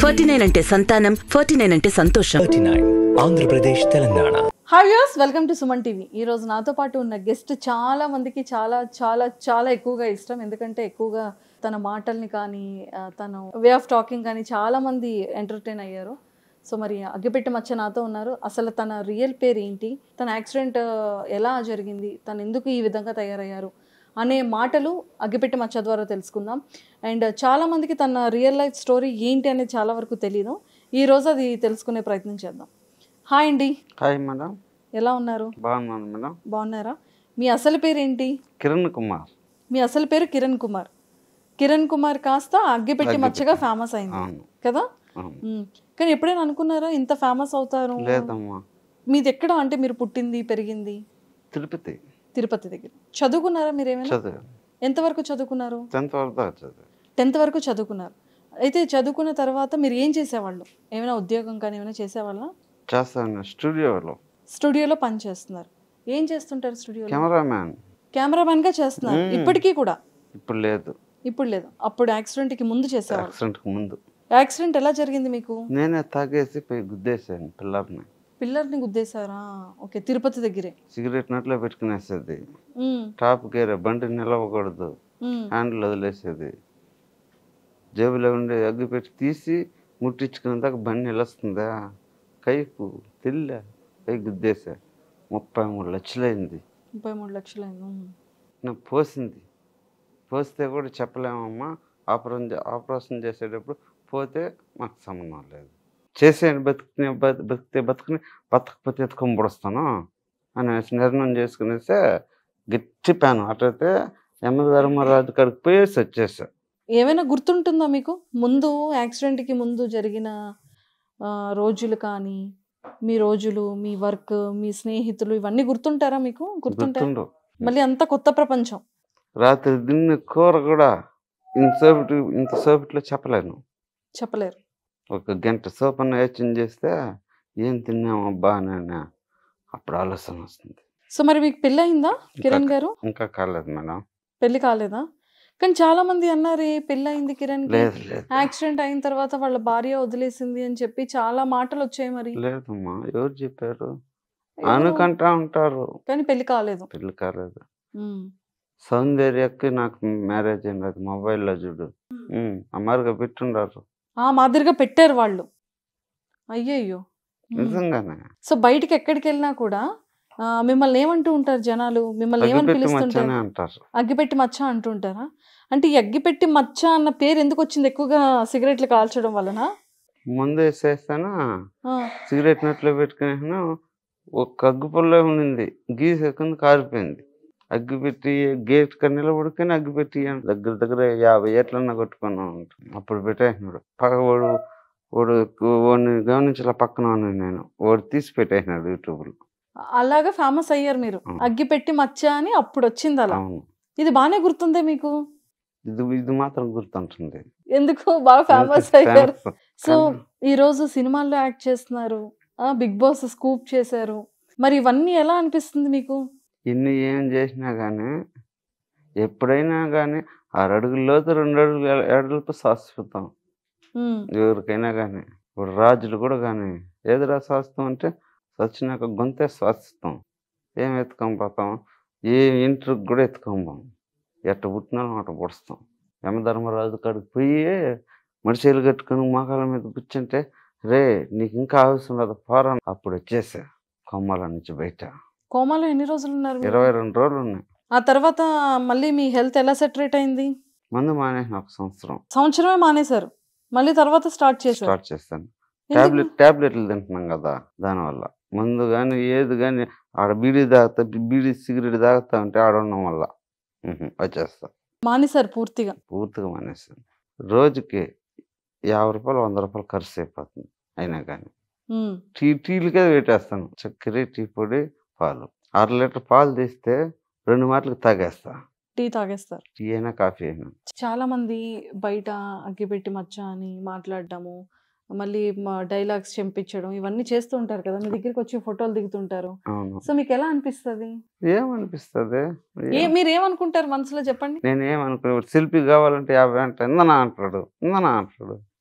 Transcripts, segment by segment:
Forty nine అంటే సంతానం forty nine అంటే సంతోషం thirty nine Andhra Pradesh Telangana hi యూస్ వెల్కమ్ టు సుమన్ టీవీ ఈ రోజు నాతో పాటు ఉన్న గెస్ట్ చాలా మందికి చాలా చాలా చాలా ఎక్కువగా ఇష్టం ఎందుకంటే ఎక్కువగా తన మాటల్ని కానీ ఆ, తన వే ఆఫ్ టాకింగ్ కానీ చాలా మంది ఎంటర్టైన్ అయ్యారు సో మరి అగ్గిపెట్టి మచ్చ నాతో ఉన్నారు అసలు తన రియల్ పేరు ఏంటి తన యాక్సిడెంట్ ఎలా జరిగింది తను ఎందుకు ఈ విధంగా తయారయ్యారు అనే మాటలు అగ్గిపెట్టి మచ్చ ద్వారా తెలుసుకుందాం అండ్ చాలా మందికి తన రియల్ లైఫ్ స్టోరీ ఏంటి అనేది చాలా వరకు తెలియదు ఈ రోజు అది తెలుసుకునే ప్రయత్నం చేద్దాం హాయ్ అండి హాయ్ మేడం ఎలా ఉన్నారు బాగున్నాను మేడం బాగున్నారా మీ అసలు పేరు ఏంటి కిరణ్ కుమార్ మీ అసలు పేరు కిరణ్ కుమార్ కిరణ్ కుమార్ కాస్త అగ్గిపెట్టి మచ్చగా ఫేమస్ అయింది అవును కదా అవును. మ్మ్. కానీ ఎప్పుడైనా అనుకున్నారా ఇంత ఫేమస్ అవుతారు లేదమ్మా మీది ఎక్కడ అంటే మీరు పుట్టింది పెరిగింది తిరుపతి తిరుపతి దగ్గర చదువుకున్నారా మీరు ఏమైనా చదివాను ఎంతవరకు చదువుకున్నారు టెన్త్ వరకు దాకా చదివాను టెన్త్ వరకు చదువుకున్నారు అయితే చదువుకున్న తర్వాత మీరు ఏం చేసేవాళ్ళు ఏమైనా ఉద్యోగం కానీ ఏమైనా చేసేవాళ్ళ చేస్తాను స్టూడియోలో స్టూడియోలో పని చేస్తున్నారు ఏం చేస్తుంటారు స్టూడియోలో కెమెరామ్యాన్ కెమెరామెన్ గా చేస్తున్నారు ఇప్పటికీ కూడా ఇప్పుడు లేదు ఇప్పుడు లేదు అప్పుడు యాక్సిడెంట్ కి ముందు చేసేవాళ్ళు యాక్సిడెంట్కి ముందు యాక్సిడెంట్ ఎలా జరిగింది మీకు నేనే తాగేసి పోయి గుద్దేసాను పిల్లర్ని పిల్లర్ని గుద్దేశారా ఓకే తిరుపతి దగ్గరే సిగరెట్ నట్లో పెట్టుకునేసేది ఉమ్, టాప్ గేర్ బండి నిలవకూడదు ఉమ్, హ్యాండిల్ వదిలేసేది జేబులో ఉండే అగ్గి పెట్టి తీసి ముట్టించుకున్న దాకా బండి నిలుస్తుందా కైకు తెల్ల కై గుద్దేసా ముప్పై మూడు లక్షలైంది ముప్పై మూడు లక్షలు అయింది ఉమ్. నాకు పోసింది పోస్తే కూడా చెప్పలేమమ్మా ఆపరేషన్ చే- ఆపరేషన్ చేసేటప్పుడు పోతే మాకు సంబంధం లేదు చేసేయండి బతికితే బతి- బతికితే బతుకుని బతకపోతే ఎత్తుకొని పొడుస్తాను అనేసి నిర్ణయం చేసుకునేసే గట్టి ప్యాను అటైతే యమ ధర్మరాజు కాడికి పోయేసి వచ్చేసా ఏమైనా గుర్తుంటుందా మీకు ముందు యాక్సిడెంట్ కి ముందు జరిగిన ఆ, రోజులు కానీ మీ రోజులు మీ వర్క్ మీ స్నేహితులు ఇవన్నీ గుర్తుంటారా మీకు గుర్తుంటారా గుర్తుండు మళ్ళీ అంత కొత్త ప్రపంచం రాత్రి తిన్న కూర కూడా ఇంతసేపటి ఇంతసేపట్లో చెప్పలేను చెప్పలేరు ఒక గంట సేపు అన్న యోచన చేస్తే ఏం తిన్నామబ్బా అని అప్పుడు ఆలోచన వస్తుంది సో మరి మీకు పెళ్ళి అయిందా కిరణ్ గారు ఇంకా కాలేదు మేడం పెళ్లి కాలేదా కానీ చాలా మంది అన్నారే పెళ్ళి అయింది కిరణ్ కి లేదు లేదు యాక్సిడెంట్ అయిన తర్వాత వాళ్ళ భార్య వదిలేసింది అని చెప్పి చాలా మాటలు వచ్చాయి మరి లేదమ్మా ఎవరు చెప్పారు ఎవరు? అనుకుంటా ఉంటారు కానీ పెళ్లి కాలేదు పెళ్లి కాలేదు ఉమ్. సౌందర్యకి నాకు మ్యారేజ్ అయింది అది మొబైల్లో చూడు ఉమ్, అమ్మారుగా పెట్టుండారు ఆ మాదిరిగా పెట్టారు వాళ్ళు అయ్యయ్యో ఉమ్. నిజంగానే సో బయటికి ఎక్కడికి వెళ్ళినా కూడా ఆ, మిమ్మల్ని ఏమంటూ ఉంటారు జనాలు మిమ్మల్ని ఏమని అగ్గిపెట్టి పిలుస్తుంటారు మచ్చనే అంటారు అగ్గిపెట్టి మచ్చ అంటుంటారా అంటే ఈ అగ్గిపెట్టి మచ్చ అన్న పేరు ఎందుకు వచ్చింది ఎక్కువగా సిగరెట్లు కాల్చడం వలన ముందు వేసేస్తాను ఆ, సిగరెట్ నట్లో పెట్టుకునేసాను ఒక అగ్గు పుల్ల ఉండింది గీసేసుకుని కారిపోయింది అగ్గి పెట్టి గేట్ కన్నా నిలబడుకొని అగ్గి పెట్టి అని దగ్గర దగ్గర యాభై ఏట్లన్నా కొట్టుకున్నాం అప్పుడు పెట్టేసినాడు పక్క వాడు వాడు వాడిని గమనించాల పక్కన ఉన్నాను నేను వాడు తీసి పెట్టేసినాడు యూట్యూబ్లో అలాగా ఫేమస్ అయ్యారు మీరు అవును. అగ్గిపెట్టి మచ్చ అని అప్పుడు వచ్చింది అలా అవును ఇది బాగానే గుర్తుందే మీకు ఇది ఇది మాత్రం గుర్తుంటుంది ఎందుకు బాగా ఫేమస్ అయ్యారు Famous. సో కానీ- ఈ రోజు సినిమాల్లో యాక్ట్ చేస్తున్నారు బిగ్ బాస్ స్కూప్ చేశారు మరి ఇవన్నీ ఎలా అనిపిస్తుంది మీకు ఇన్ని ఏం చేసినా కానీ ఎప్పుడైనా కానీ ఆరు అడుగుల లోతు రెండు అడుగులు అడుగులతో శాశ్వతం ఉమ్, ఎవరికైనా కానీ ఇప్పుడు రాజులు కూడా కానీ ఏదిరా శాస్త్రం అంటే సచ్చినాక గొంతే శాశ్వతం ఏం ఎత్తుకొని పోతాం ఏ ఇంటికి కూడా ఎత్తుకొని పోం ఎట్ట పుట్టినా అట్ట పొడుస్తాం యమధర్మరాజు కాడికి పోయి మడిచేలు కట్టుకొని మోకాల మీద కూర్చుంటే రే నీకు ఇంకా అవసరం లేదు పోరా అప్పుడు వచ్చేసా కొమ్మల నుంచి బయట కోమాలో ఎన్ని రోజులు ఉన్నారు మీరు? ఇరవై రెండు రోజులు ఉన్నాయి ఆ తర్వాత మళ్ళీ మీ హెల్త్ ఎలా సెటరేట్ అయింది మందు మానేసిన ఒక సంవత్సరం సంవత్సరమే మానేశారు మళ్ళీ తర్వాత స్టార్ట్ చేశారు స్టార్ట్ చేస్తాను ఎందుకు? టాబ్లెట్ టాబ్లెట్లు తింటున్నాం కదా దానివల్ల మందు కానీ ఏది కానీ ఆడ బీడీ తాగుతా బీడీ సిగరెట్ తాగుతా ఉంటే ఆడ ఉండడం వల్ల ఉహు, వచ్చేస్తా మానేశారు పూర్తిగా పూర్తిగా మానేస్తాను రోజుకి యాభై రూపాయలు వంద రూపాయలు ఖర్చు అయిపోతుంది అయినా కానీ ఉమ్, టీ టీలకే పెట్టేస్తాను చక్కెర టీ పొడి పాలు అర లీటర్ పాలు తీస్తే రెండు మాటలకు తాగేస్తా టీ తాగేస్తారు టీ అయినా కాఫీ అయినా చాలా మంది బయట అగ్గిపెట్టి మచ్చ అని మాట్లాడడము మళ్ళీ డైలాగ్స్ చెంపించడం ఇవన్నీ చేస్తూ ఉంటారు కదా మీ దగ్గరికి వచ్చి ఫోటోలు దిగుతుంటారు అవును సో మీకు ఎలా అనిపిస్తుంది ఏమనిపిస్తుంది ఏ మీరు ఏమనుకుంటారు మనసులో చెప్పండి నేను ఏమనుకున్నాడు సెల్ఫీ కావాలంటే యాభై అంటే ఇందనా అంటాడు ఇందనా అంటాడు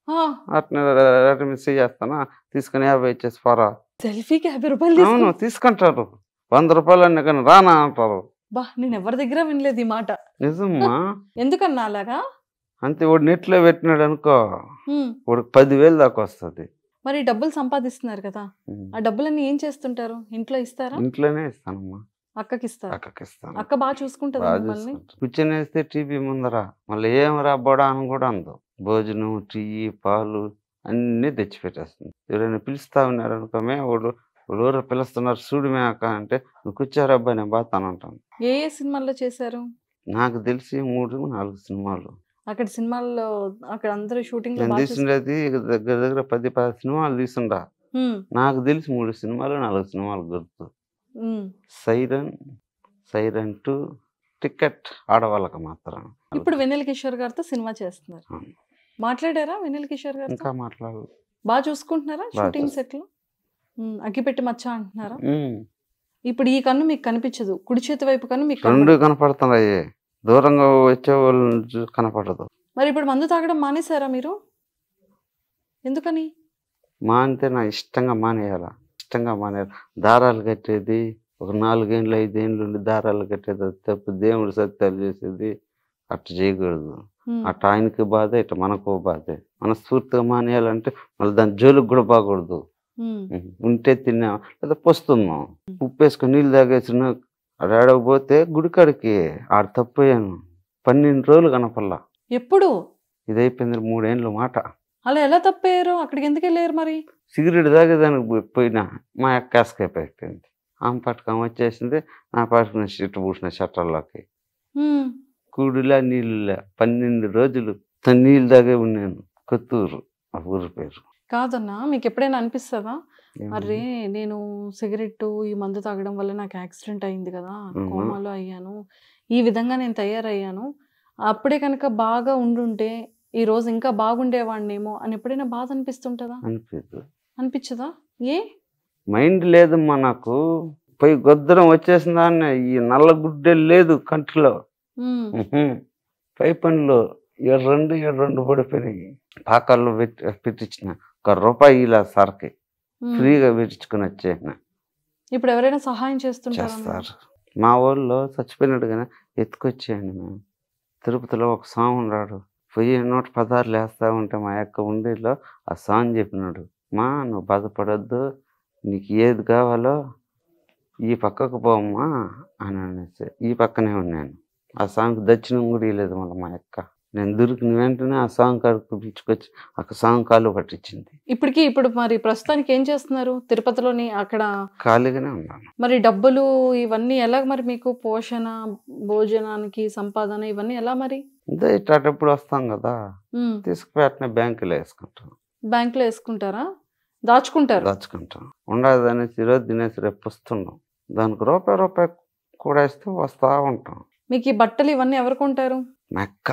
ఆ, అట్నే రేటు మిస్ చేస్తానా తీసుకుని యాభై ఇచ్చేసి పోరా సెల్ఫీకి యాభై రూపాయలు అవును తీసుకున్నా తీసుకుంటారు వంద రూపాయలు అన్నీ కానీ రానా అంటారు బా నేను ఎవరి దగ్గర వినలేదు ఈ మాట నిజమ్మా ఎందుకన్నా అలాగా అంతే వాడు నెట్లో పెట్టినాడు అనుకో హ్మ్. వాడికి పదివేలు దాకా వస్తుంది మరి డబ్బులు సంపాదిస్తున్నారు కదా ఆ డబ్బులన్నీ ఏం చేస్తుంటారు ఇంట్లో ఇస్తారా ఇంట్లోనే ఇస్తానమ్మా అక్కకి ఇస్తారా అక్కకి ఇస్తాను అక్క బాగా చూసుకుంటుందా బాగా మిమ్మల్ని చూసుకుంటారు. కూర్చొని వేస్తే టీవీ ముందర మళ్ళీ ఏం రాబోడా అని కూడా అందు భోజనం టీ పాలు అన్నీ తెచ్చి పెట్టేస్తుంది ఎవరైనా పిలుస్తా ఉన్నారు అనుకో మే వాడు వాడు ఎవరో పిలుస్తున్నారు చూడు మే అక్క అంటే నువ్వు కూర్చోరా అబ్బాయి నేను బాతాను అంటాను ఏ ఏ సినిమాల్లో చేశారు నాకు తెలిసి మూడు నాలుగు సినిమాలు అక్కడ సినిమాల్లో అక్కడ అందరూ షూటింగ్ నేను తీసిండేది దగ్గర దగ్గర పది పది సినిమాలు తీసుండా నాకు తెలిసి మూడు సినిమాలు నాలుగు సినిమాలు గుర్తు సైరన్ సైరన్ టూ టికెట్ ఆడవాళ్ళకి మాత్రం ఇప్పుడు వెన్నెల కిషోర్ గారితో సినిమా చేస్తున్నారు అవును. మాట్లాడారా వెన్నెల కిషోర్ గారితో ఇంకా మాట్లాడు బాగా చూసుకుంటున్నారా బాగా షూటింగ్ చూసు- సెట్ లో ఉమ్, అగ్గిపెట్టి మచ్చ అంటున్నారా ఉమ్. ఇప్పుడు ఈ కన్ను మీకు కనిపించదు కుడి చేతి వైపు కన్ను మీకు రెండు కనపడదు. కనపడుతున్నాయి దూరంగా వచ్చే వాళ్ళని చూ- కనపడదు మరి ఇప్పుడు మందు తాగడం మానేశారా మీరు ఎందుకని మానితే నా ఇష్టంగా మానేయాల ఇష్టంగా మానేయాలి దారాలు కట్టేది ఒక నాలుగేండ్లు ఐదేండ్లు ఉండి దారాలు కట్టేది అది తప్పు దేవుడు సత్యాలు చేసేది అట్లా చేయకూడదు ఉమ్, అటు ఆయనకి బాధ ఇటు మనకు బాధే మనస్ఫూర్తిగా మానేయాలంటే మళ్ళీ దాని జోలికి కూడా బాగూడదు ఉమ్, ఉం. ఉంటే తిన్నాం లేదా పొస్తున్నాం ఉప్పు వేసుకొని నీళ్ళు తాగేసిన ఆడకపోతే గుడికాడికి ఆడ తప్పయ్యాను పన్నెండు రోజులు కనపల్లా ఎప్పుడు ఇది అయిపోయింది మూడేండ్ల మాట అలా ఎలా తప్పయ్యారు అక్కడికి ఎందుకు వెళ్ళారు మరి సిగరెట్ తాగేదానికి పోయి- పోయినా మా అక్క ఎస్కేప్ అయిపోయింది ఆమె పట్టుకొని వచ్చేసింది నా పట్టుకున్న షర్ట్ పూసిన షట్టర్లోకి ఉమ్, కూడులా నీళ్ళులా పన్నెండు రోజులు తను నీళ్ళు తాగే ఉన్నాను కొత్తూరు ఆ ఊరు పేరు కాదన్నా మీకు ఎప్పుడైనా అనిపిస్తుందా ఏమని? అరే నేను సిగరెట్ ఈ మందు తాగడం వల్ల నాకు యాక్సిడెంట్ అయింది కదా మ్మ్. కోమాలో అయ్యాను ఈ విధంగా నేను తయారయ్యాను అప్పుడే కనుక బాగా ఉండుంటే ఈ రోజు ఇంకా బాగుండేవాడినేమో అని ఎప్పుడైనా బాధ అనిపిస్తుంటుందా అనిపించదు అనిపించదా ఏ మైండ్ లేదమ్మా నాకు పోయి గొద్దరం వచ్చేసిన దాన్ని ఈ నల్ల గుడ్డే లేదు కంటిలో మ్మ్. ఉహుం. పై పనులు ఏడు రెండు ఏడు రెండు పడిపోయినాయి పాకాల్లో పెట్టి పెట్టించిన ఒక రూపాయి ఇలా సార్కి మ్మ్. ఫ్రీగా పెట్టించుకొని వచ్చేసిన ఇప్పుడు ఎవరైనా సహాయం చేస్తుంటారా చేస్తారు మా ఊళ్ళో చచ్చిపోయినట్టుగానే ఎత్తుకొచ్చేయండి మేము తిరుపతిలో ఒక స్వామి ఉన్నాడు పొయ్యి నూట పదార్లు వేస్తా ఉంటే మా యొక్క ఉండేలో ఆ స్వామి చెప్పినాడు మా నువ్వు బాధపడొద్దు నీకు ఏది కావాలో ఈ పక్కకు పోమ్మా అని అనేసి ఈ పక్కనే ఉన్నాను ఆ స్వామికి దర్శనం కూడా ఇవ్వలేదు మళ్ళీ మా యొక్క నేను దొరికిన వెంటనే ఆ స్వామి కాడికి పిలుచుకొచ్చి ఆ స్వామి కాలు పట్టించింది ఇప్పటికి ఇప్పుడు మరి ప్రస్తుతానికి ఏం చేస్తున్నారు తిరుపతిలోని అక్కడ ఖాళీగానే ఉన్నాను మరి డబ్బులు ఇవన్నీ ఎలా మరి మీకు పోషణ భోజనానికి సంపాదన ఇవన్నీ ఎలా మరి ఇదే ఇట్లాంటప్పుడు వస్తాం కదా మ్మ్. తీసుకుపోయి బ్యాంకులో వేసుకుంటాం బ్యాంకులో వేసుకుంటారా దాచుకుంటారు దాచుకుంటాం ఉండదు అనేసి ఈరోజు తినేసి రేపు వస్తున్నాం దానికి రూపాయి రూపాయి కూడా ఇస్తే వస్తూ ఉంటాం మీకు ఈ బట్టలు ఇవన్నీ ఎవరు కొంటారు మెక్క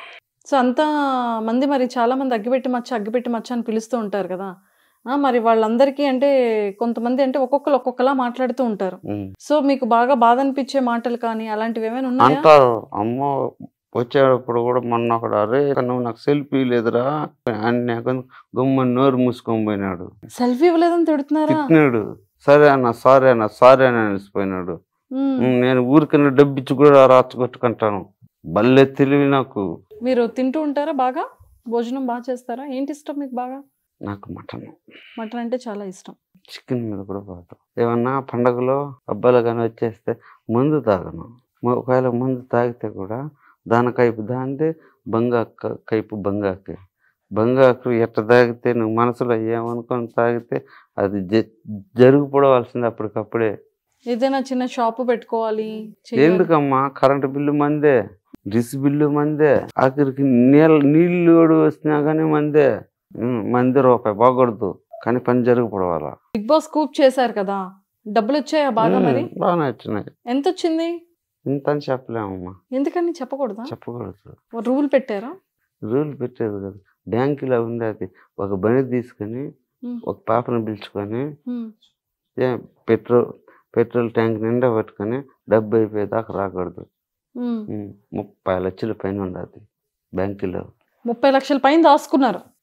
సో అంత మంది మరి చాలా మంది అగ్గిపెట్టి మచ్చ అగ్గిపెట్టి మచ్చ అని పిలుస్తూ ఉంటారు కదా ఆ, మరి వాళ్ళందరికీ అంటే కొంతమంది అంటే ఒక్కొక్కరు ఒక్కొక్కలా మాట్లాడుతూ ఉంటారు ఉం. సో మీకు బాగా బాధ అనిపించే మాటలు కానీ అలాంటివి ఏమైనా ఉన్నాయా అంటారు అమ్మో వచ్చేటప్పుడు కూడా మొన్న ఒకడు అరే నువ్వు నాకు సెల్ఫీ లేదురా అని గుమ్మని నోరు మూసుకొని పోయినాడు సెల్ఫీ ఇవ్వలేదని తిడుతున్నారా తిట్టినాడు సరే అన్న సారీ అన్న సారీ అని అనిసిపోయినాడు ఉమ్. ఉం, నేను ఊరికన్నా డబ్బిచ్చి కూడా రాచుకొట్టుకుంటాను భలే తెలివి నాకు మీరు తింటూ ఉంటారా బాగా భోజనం బాగా చేస్తారా ఏంటి ఇష్టం మీకు బాగా నాకు మటన్ మటన్ అంటే చాలా ఇష్టం చికెన్ మీద కూడా పోతాం ఏమన్నా పండగలో అబ్బాయిలు కానీ వచ్చేస్తే మందు తాగను మ- ఒకవేళ మందు తాగితే కూడా దాని కైపు దాందే బంగాక కైపు బంగాకు బంగాకు ఎట్ట తాగితే నువ్వు మనసులో ఏమనుకొని తాగితే అది జ జరిగిపోవలసింది అప్పటికప్పుడే ఏదైనా చిన్న షాపు పెట్టుకోవాలి చెయ్యాలి. ఎందుకమ్మా కరెంటు బిల్లు మందే డిస్ బిల్లు మందే ఆఖరికి నీళ్ళ నీళ్ళు కూడా వచ్చినా కానీ మందే ఉం, మంది రూపాయి బాగూడదు కానీ పని జరిగిపోవాలా బిగ్ బాస్ కూప్ చేశారు కదా డబ్బులు వచ్చాయా బాగా మరి బాగానే వచ్చినాయి ఎంత వచ్చింది ఇంత అని చెప్పలేమమ్మా ఎందుకని చెప్పకూడదా చెప్పకూడదు రూల్ పెట్టారా రూల్ పెట్టేది కదా బ్యాంకులో ఉంది అది ఒక బండి తీసుకొని ఉమ్. ఒక పాపను పిలుచుకొని ఉమ్. ఏ పెట్రోల్ పెట్రోల్ ట్యాంక్ నిండా పెట్టుకొని డబ్బు అయిపోయేదాకా రాకూడదు ఉమ్. ఉం, ముప్పై లక్షల పైన ఉండదు బ్యాంకులో ముప్పై లక్షల పైన దాచుకున్నారు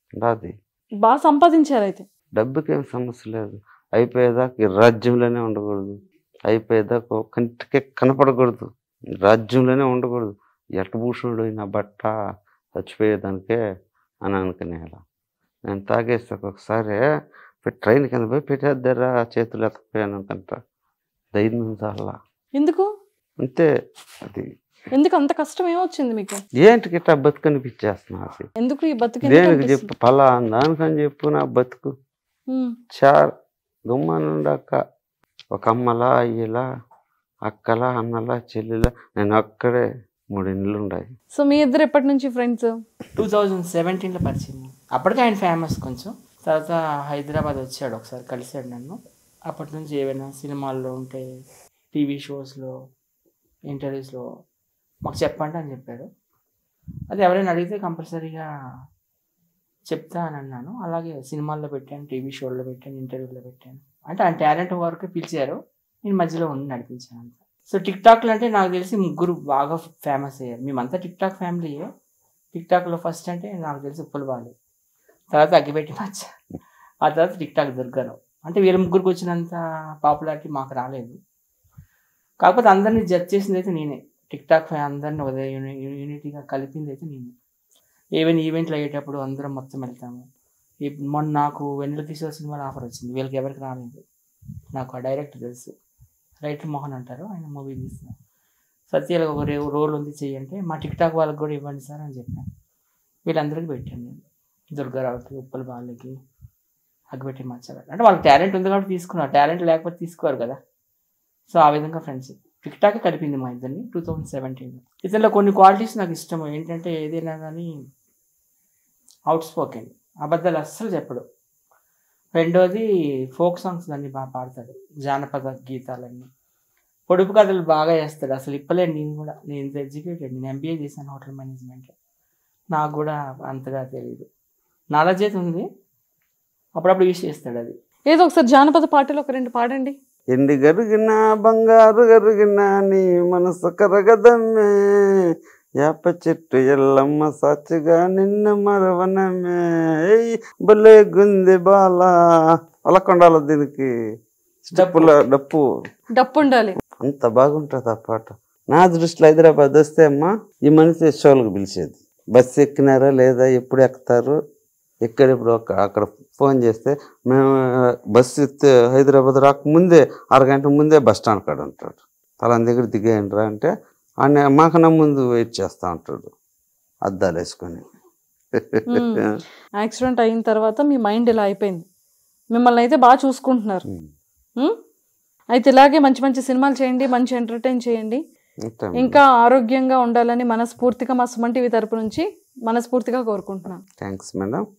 రాది బాగా సంపాదించారు అయితే డబ్బుకేం సమస్య లేదు అయిపోయేదాకా ఈ రాజ్యంలోనే ఉండకూడదు అయిపోయేదాకా ఓ కంటికే కనపడకూడదు ఈ రాజ్యంలోనే ఉండకూడదు ఎట్టభూషణుడు నా బట్ట చచ్చిపోయేదానికే అని అనుకునేలా నేను తాగేస్తే ఒక్కొక్కసారి పెట్టి ట్రైన్ కింద పోయి పెట్టేద్దారా చేతులు ఎత్తకపోయాను అనుకుంటా ధైర్యం చాలా ఎందుకు అంతే అది ఎందుకు అంత కష్టం ఏమొచ్చింది మీకు ఏంటికి ఇట్లా బతుకనిపించేస్తున్నా అది ఎందుకు ఈ బతుకు ఎందుకు దేనికి అనిపిస్తుంది? చెప్పు పలా దానికని చెప్పు నా బతుకు ఉమ్, చార్ గుమ్మానుండక్క ఒక అమ్మలా అయ్యేలా అక్కలా అన్నలా చెల్లిలా నేను అక్కడే మూడు ఇండ్లు ఉన్నాయి సో మీ ఇద్దరు ఎప్పటి నుంచి ఫ్రెండ్స్ టూ థౌజండ్ సెవెంటీన్లో పరిచయం అప్పటికే ఆయన ఫేమస్ కొంచెం తర్వాత హైదరాబాద్ వచ్చాడు ఒకసారి కలిశాడు నన్ను అప్పటి నుంచి ఏవైనా సినిమాల్లో ఉంటే టీవీ షోస్లో ఇంటర్వ్యూస్లో మాకు చెప్పండి అని చెప్పాడు అది ఎవరైనా అడిగితే కంపల్సరీగా చెప్తా అని అన్నాను అలాగే సినిమాల్లో పెట్టాను టీవీ షోల్లో పెట్టాను ఇంటర్వ్యూలో పెట్టాను అంటే ఆయన టాలెంట్ వరకు పిలిచారు నేను మధ్యలో ఉండి నడిపించాను అంత సో టిక్ టాక్లో అంటే నాకు తెలిసి ముగ్గురు బాగా ఫేమస్ అయ్యారు మేమంతా టిక్ టాక్ ఫ్యామిలీయే టిక్ టాక్లో ఫస్ట్ అంటే నాకు తెలిసి ఉప్పుల బాలు తర్వాత అగ్గిపెట్టి మచ్చ ఆ తర్వాత టిక్ టాక్ దుర్గారావు అంటే వీళ్ళ ముగ్గురికి వచ్చినంత పాపులారిటీ మాకు రాలేదు కాకపోతే అందరినీ జడ్జ్ చేసింది అయితే నేనే టిక్ టాక్ ఫ్యా- అందరిని ఉదయ యూనిటీగా కలిపింది అయితే నేనే ఏవైనా ఈవెంట్లు అయ్యేటప్పుడు అందరం మొత్తం వెళ్తాము ఈ- మొన్న నాకు వెన్నెల కిషోర్ సినిమాలో ఆఫర్ వచ్చింది వీళ్ళకి ఎవరికి రాలేదు నాకు ఆ డైరెక్టర్ తెలుసు రైటర్ మోహన్ అంటారు ఆయన మూవీ తీస్తున్నారు సత్యాలు ఒక రే- రోల్ ఉంది చెయ్యంటే మా టిక్ టాక్ వాళ్ళకి కూడా ఇవ్వండి సార్ అని చెప్పాను వీళ్ళందరికీ పెట్టాను నేను దుర్గారావుకి ఉప్పల బాలకి అగ్గిపెట్టి మచ్చగాడు అంటే వాళ్ళకి టాలెంట్ ఉంది కాబట్టి తీసుకున్నారు టాలెంట్ లేకపోతే తీసుకోరు కదా సో ఆ విధంగా ఫ్రెండ్షిప్ టిక్ టాక్ కలిపింది మా ఇద్దరిని టూ థౌజండ్ సెవెంటీన్లో ఇతనిలో కొన్ని క్వాలిటీస్ నాకు ఇష్టం ఏంటంటే ఏదైనా కానీ అవుట్ స్పోకెన్ అబద్ధాలు అస్సలు చెప్పడు రెండోది ఫోక్ సాంగ్స్ అన్ని బాగా పాడతాడు జానపద గీతాలన్నీ పొడుపు కథలు బాగా వేస్తాడు అసలు ఇప్పలేను నేను కూడా నేను ఇంత ఎడ్యుకేటెడ్ నేను ఎంబీఏ చేశాను హోటల్ మేనేజ్మెంట్ నాకు కూడా అంతగా తెలియదు నాలెడ్జ్ అయితే ఉంది అప్పుడప్పుడు యూస్ చేస్తాడు అది ఏదో ఒకసారి జానపద పాటలు ఒక రెండు పాడండి ఎండి గరిగిన బంగారు గరిగిన నీ మనసు కరగదమ్మే యాప చెట్టు ఎల్లమ్మ సాచిగా నిన్ను మరవనమే ఏయ్, భలే గుంది బాల అలకొండాల దీనికి స్టెప్పుల డప్పు డప్పు ఉండాలి అంత బాగుంటుంది ఆ పాట నా దృష్టిలో హైదరాబాద్ వస్తే అమ్మా ఈ మనిషి షోలకు పిలిచేది బస్సు ఎక్కినారా లేదా ఎప్పుడు ఎక్కుతారు ఎక్కడెప్పుడు ఒక అక్కడ ఫోన్ చేస్తే మేము బస్సు ఎత్తే హైదరాబాద్ రాకముందే అరగంట ముందే బస్ స్టాండ్ కాడ ఉంటాడు పలానా దగ్గర దిగేయండిరా అంటే ఆయన మాకన్నా ముందు వెయిట్ చేస్తూ ఉంటాడు అద్దాలు వేసుకొని యాక్సిడెంట్ అయిన తర్వాత మీ మైండ్ ఇలా అయిపోయింది మిమ్మల్ని అయితే బాగా చూసుకుంటున్నారు ఉమ్? అయితే ఇలాగే మంచి మంచి సినిమాలు చేయండి మంచి ఎంటర్టైన్ చేయండి అంతే ఇంకా ఆరోగ్యంగా ఉండాలని మనస్ఫూర్తిగా మా సుమన్ టీవీ తరపు నుంచి మనస్ఫూర్తిగా కోరుకుంటున్నాను థ్యాంక్స్ మేడం